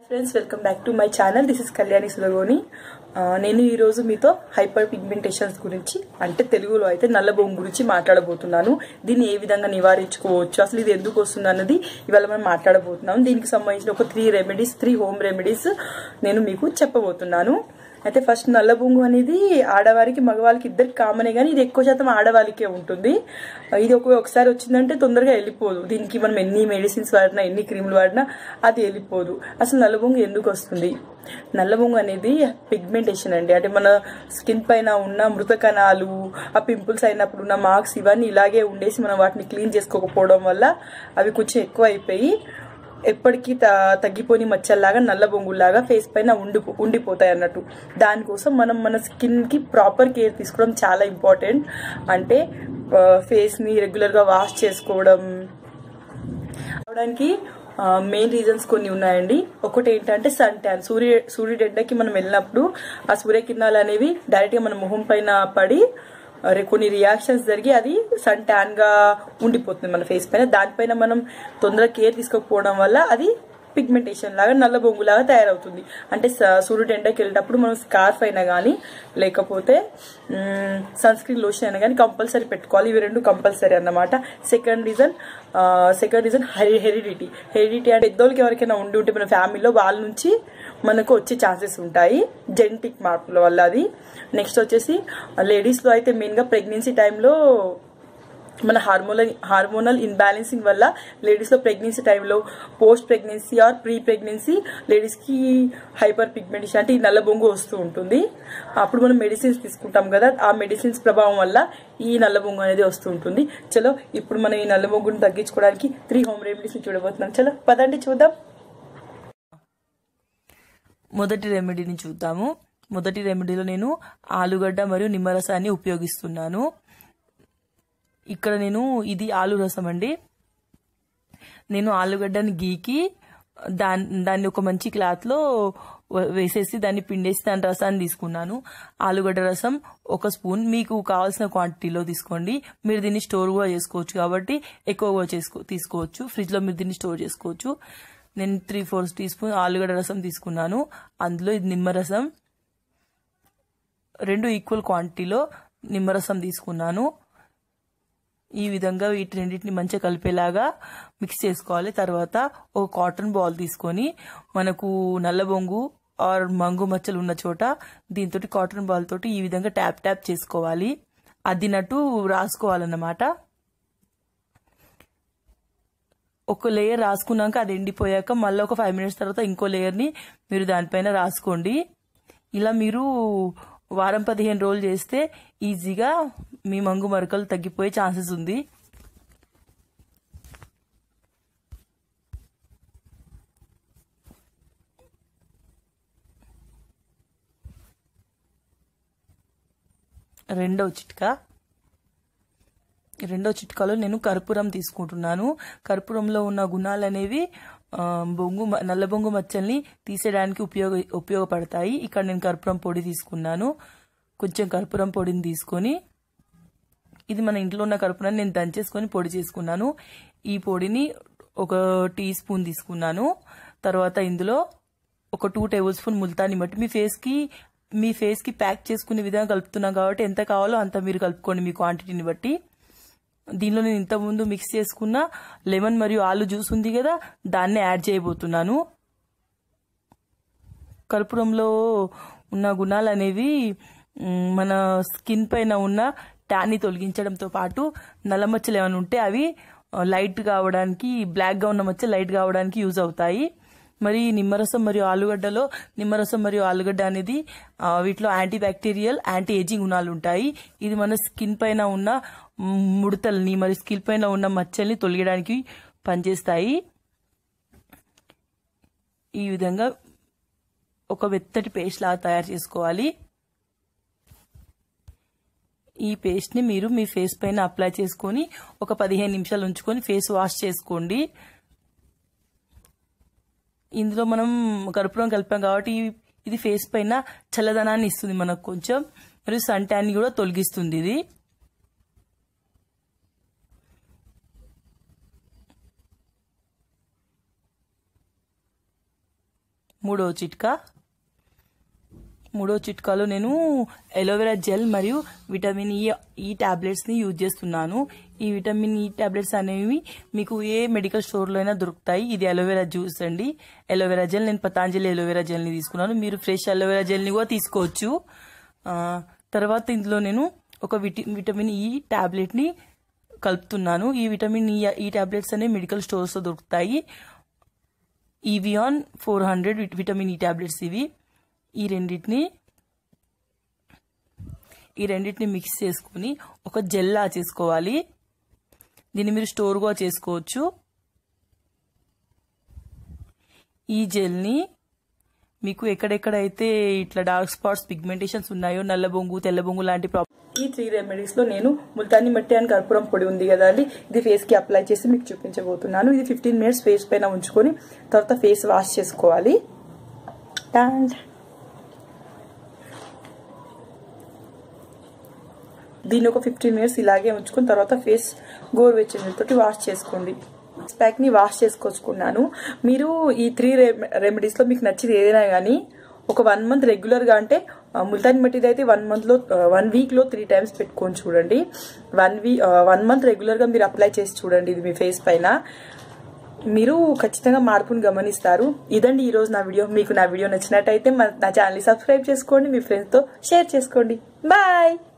friends welcome back to my channel this is Kalyani Sulagoni ఆ, నేను ఈరోజు మీతో హైపర్ పిగ్మెంటేషన్స్ గురించి అంటే తెలుగులో అయితే నల్లబొంగు గురించి మాట్లాడబోతున్నాను దీన్ని ఏ విధంగా నివారించుకోవచ్చు అసలు ఇది ఎందుకు వస్తుంది అన్నది ఇవాళ మనం మాట్లాడబోతున్నాం దీనికి సంబంధించిన ఒక three remedies three home remedies నేను మీకు చెప్పబోతున్నాను అయితే ఫస్ట్ నల్లబొంగు అనేది ఆడవారికి మగవాళ్ళకి ఇద్దరికి కామనే కానీ ఇది ఎక్కువ శాతం ఆడవాళ్ళకే ఉంటుంది ఇది ఒక ఒకసారి వచ్చిందంటే తొందరగా వెళ్ళిపోదు దీనికి మనం ఎన్ని మెడిసిన్స్ వాడినా ఎన్ని క్రీములు వాడినా అది వెళ్ళిపోదు అసలు నల్లబొంగు ఎందుకు వస్తుంది నల్లబొంగు అనేది పిగ్మెంటేషన్ అండి అంటే మన స్కిన్ పైన ఉన్న మృత కణాలు ఆ పింపుల్స్ అయినప్పుడు ఉన్న మార్క్స్ ఇవన్నీ ఇలాగే ఉండేసి మనం వాటిని క్లీన్ చేసుకోకపోవడం వల్ల అవి కొంచెం ఎక్కువ అయిపోయి ఎప్పటికీ త తగ్గిపోని మచ్చల్లాగా నల్ల బొంగుల్లాగా ఫేస్ పైన ఉండి ఉండిపోతాయి అన్నట్టు దానికోసం మనం మన స్కిన్కి ప్రాపర్ కేర్ తీసుకోవడం చాలా ఇంపార్టెంట్ అంటే ఫేస్ని రెగ్యులర్గా వాష్ చేసుకోవడం అవడానికి మెయిన్ రీజన్స్ కొన్ని ఉన్నాయండి ఒకటి ఏంటంటే సన్ ట్యాన్ సూర్య సూర్యుడి ఎండకి మనం వెళ్ళినప్పుడు ఆ సూర్యకిరణాలు అనేవి డైరెక్ట్గా మన మొహం పైన పడి రే- కొన్ని రియాక్షన్స్ జరిగి అది సన్ ట్యాన్ గా ఉండిపోతుంది మన ఫేస్ పైన దానిపైన మనం తొందరగా కేర్ తీసుకోకపోవడం వల్ల అది పిగ్మెంటేషన్ లాగా నల్ల బొంగులాగా తయారవుతుంది అంటే స- సూర్యుడు ఎండకి వెళ్ళేటప్పుడు మనం స్కార్ఫ్ అయినా కానీ లేకపోతే సన్ స్క్రీన్ లోషన్ అయినా కానీ కంపల్సరీ పెట్టుకోవాలి ఇవి రెండు కంపల్సరీ అన్నమాట second reason second reason heredity heredity అంటే పెద్దోళ్ళకి ఎవరికైనా ఉండి ఉంటే మన ఫ్యామిలీలో వాళ్ళ నుంచి మనకు వచ్చే ఛాన్సెస్ ఉంటాయి జెనెటిక్ మార్పుల వల్ల అది నెక్స్ట్ వచ్చేసి లేడీస్లో అయితే మెయిన్గా ప్రెగ్నెన్సీ టైంలో మన హార్మోనల్ హార్మోనల్ ఇన్బ్యాలెన్సింగ్ వల్ల లేడీస్లో ప్రెగ్నెన్సీ టైంలో post pregnancy or pre pregnancy లేడీస్కి హైపర్ పిగ్మెంటేషన్ అంటే ఈ నల్ల బొంగు వస్తూ ఉంటుంది అప్పుడు మనం మెడిసిన్స్ తీసుకుంటాం కదా ఆ మెడిసిన్స్ ప్రభావం వల్ల ఈ నల్ల బొంగు అనేది వస్తూ ఉంటుంది చలో ఇప్పుడు మనం ఈ నల్ల బొంగుని తగ్గించుకోవడానికి త్రీ హోమ్ రెమెడీస్ చూడబోతున్నాం చలో పదండి చూద్దాం మొదటి రెమెడీని చూద్దాము మొదటి రెమెడీలో నేను ఆలుగడ్డ మరియు నిమ్మరసాన్ని ఉపయోగిస్తున్నాను ఇక్కడ నేను ఇది ఆలు రసం అండి నేను ఆలుగడ్డని గీకి దాని దాన్ని ఒక మంచి క్లాత్లో వ- వేసేసి దాన్ని పిండేసి దాని రసాన్ని తీసుకున్నాను ఆలుగడ్డ రసం ఒక స్పూన్ మీకు కావాల్సిన క్వాంటిటీలో తీసుకోండి మీరు దీన్ని స్టోర్ కూడా చేసుకోవచ్చు కాబట్టి ఎక్కువగా చేసుకో తీసుకోవచ్చు ఫ్రిడ్జ్లో మీరు దీన్ని స్టోర్ చేసుకోవచ్చు నేను త్రీ ఫోర్ టీ స్పూన్ ఆలుగడ్డ రసం తీసుకున్నాను అందులో ఇది నిమ్మరసం రెండు ఈక్వల్ క్వాంటిటీలో నిమ్మరసం తీసుకున్నాను ఈ విధంగా వీటి రెండింటిని మంచిగా కలిపేలాగా మిక్స్ చేసుకోవాలి తర్వాత ఒక కాటన్ బాల్ తీసుకొని మనకు నల్ల బొంగు ఆర్ మంగు మచ్చలు ఉన్న చోట దీంతో కాటన్ బాల్ తోటి ఈ విధంగా ట్యాప్ ట్యాప్ చేసుకోవాలి అద్దినట్టు రాసుకోవాలన్నమాట ఒక లేయర్ రాసుకున్నాక అది ఎండిపోయాక మళ్ళీ ఒక ఫైవ్ మినిట్స్ తర్వాత ఇంకో లేయర్ని మీరు దానిపైన రాసుకోండి ఇలా మీరు వారం పదిహేను రోజులు చేస్తే ఈజీగా మీ మంగు మరకలు తగ్గిపోయే ఛాన్సెస్ ఉంది రెండవ చిట్కా రెండో చిట్కాలో నేను కర్పూరం తీసుకుంటున్నాను కర్పూరంలో ఉన్న గుణాలు అనేవి ఆ, బొంగు మ- నల్ల బొంగు మచ్చల్ని తీసేయడానికి ఉపయోగ ఉపయోగపడతాయి ఇక్కడ నేను కర్పూరం పొడి తీసుకున్నాను కొంచెం కర్పూరం పొడిని తీసుకొని ఇది మన ఇంట్లో ఉన్న కర్పూరాన్ని నేను దంచేసుకొని పొడి చేసుకున్నాను ఈ పొడిని ఒక టీ స్పూన్ తీసుకున్నాను తర్వాత ఇందులో ఒక టూ టేబుల్ స్పూన్ ముల్తాని మట్టి మీ ఫేస్కి మీ ఫేస్కి ప్యాక్ చేసుకునే విధంగా కలుపుతున్నాం కాబట్టి ఎంత కావాలో అంత మీరు కలుపుకోండి మీ క్వాంటిటీని బట్టి దీనిలో నేను ఇంతకుముందు మిక్స్ చేసుకున్న లెమన్ మరియు ఆలు జ్యూస్ ఉంది కదా దాన్ని యాడ్ చేయబోతున్నాను కర్పూరంలో ఉన్న గుణాలు అనేవి మ్, మన స్కిన్ పైన ఉన్న ట్యాన్ని తొలగించడంతో పాటు నల్ల మచ్చలు ఏమైనా ఉంటే అవి లైట్ కావడానికి బ్లాక్గా ఉన్న మచ్చలు లైట్ కావడానికి యూజ్ అవుతాయి మరి నిమ్మరసం మరియు ఆలుగడ్డలో నిమ్మరసం మరియు ఆలుగడ్డ అనేది ఆ, వీటిలో యాంటీ బ్యాక్టీరియల్ యాంటీ ఏజింగ్ గుణాలు ఉంటాయి ఇది మన స్కిన్ పైన ఉన్న మ్, ముడతల్ని మరి స్కిన్ పైన ఉన్న మచ్చల్ని తొలగడానికి పనిచేస్తాయి ఈ విధంగా ఒక వెత్తటి పేస్ట్ లాగా తయారు చేసుకోవాలి ఈ పేస్ట్ ని మీరు మీ ఫేస్ పైన అప్లై చేసుకొని ఒక పదిహేను నిమిషాలు ఉంచుకొని ఫేస్ వాష్ చేసుకోండి ఇందులో మనం కర్పూరం కలిపాం కాబట్టి ఇది ఫేస్ పైన చల్లదనాన్ని ఇస్తుంది మనకు కొంచెం మరియు సన్ ట్యాన్ కూడా తొలగిస్తుంది ఇది మూడో చిట్కా మూడో చిట్కాలో నేను ఎలోవెరా జెల్ మరియు విటమిన్ ఈ ఈ టాబ్లెట్స్ ని యూజ్ చేస్తున్నాను ఈ విటమిన్ ఈ టాబ్లెట్స్ అనేవి మీకు ఏ మెడికల్ స్టోర్లో అయినా దొరుకుతాయి ఇది అలోవెరా జ్యూస్ అండి అలోవెరా జెల్ నేను పతాంజలి అలోవెరా జెల్ ని తీసుకున్నాను మీరు ఫ్రెష్ అలోవెరా జెల్ ని కూడా తీసుకోవచ్చు ఆ, తర్వాత ఇందులో నేను ఒక విటి విటమిన్ ఈ టాబ్లెట్ ని కలుపుతున్నాను ఈ విటమిన్ ఈ ఈ టాబ్లెట్స్ అనేవి మెడికల్ స్టోర్స్ లో దొరుకుతాయి Evion four hundred vitamin E tablets ఇవి ఈ రెండింటిని ఈ రెండింటిని మిక్స్ చేసుకుని ఒక జెల్లా చేసుకోవాలి దీన్ని మీరు స్టోర్గా చేసుకోవచ్చు ఈ జెల్ని మీకు ఎక్కడెక్కడైతే ఇట్లా డార్క్ స్పాట్స్ పిగ్మెంటేషన్స్ ఉన్నాయో నల్ల బొంగు తెల్ల బొంగు లాంటి ప్రాబ్లమ్ ఈ త్రీ రెమెడీస్ లో నేను ముల్తాని మట్టి అండ్ కర్పూరం పొడి ఉంది కదా అండి ఇది ఫేస్ కి అప్లై చేసి మీకు చూపించబోతున్నాను ఇది ఫిఫ్టీన్ మినిట్స్ ఫేస్ పైన ఉంచుకొని తర్వాత ఫేస్ వాష్ చేసుకోవాలి అండ్ దీన్ని ఒక ఫిఫ్టీన్ మినిట్స్ ఇలాగే ఉంచుకుని తర్వాత ఫేస్ గోరువెచ్చని నీళ్ళతోటి వాష్ చేసుకోండి ప్యాక్ ని వాష్ చేసుకొచ్చుకున్నాను మీరు ఈ త్రీ రెమెడీస్ లో మీకు నచ్చింది ఏదైనా కానీ ఒక వన్ మంత్ రెగ్యులర్ గా అంటే ఆ, ముల్తాన్ మట్టిది అయితే వన్ మంత్ లో వన్ వీక్ లో త్రీ టైమ్స్ పెట్టుకొని చూడండి వన్ వీ వన్ మంత్ రెగ్యులర్ గా మీరు అప్లై చేసి చూడండి ఇది మీ ఫేస్ పైన మీరు ఖచ్చితంగా మార్పును గమనిస్తారు ఇదండి ఈ రోజు నా వీడియో మీకు నా వీడియో నచ్చినట్టయితే మా- నా ఛానల్ సబ్స్క్రైబ్ చేసుకోండి మీ ఫ్రెండ్స్ తో షేర్ చేసుకోండి బాయ్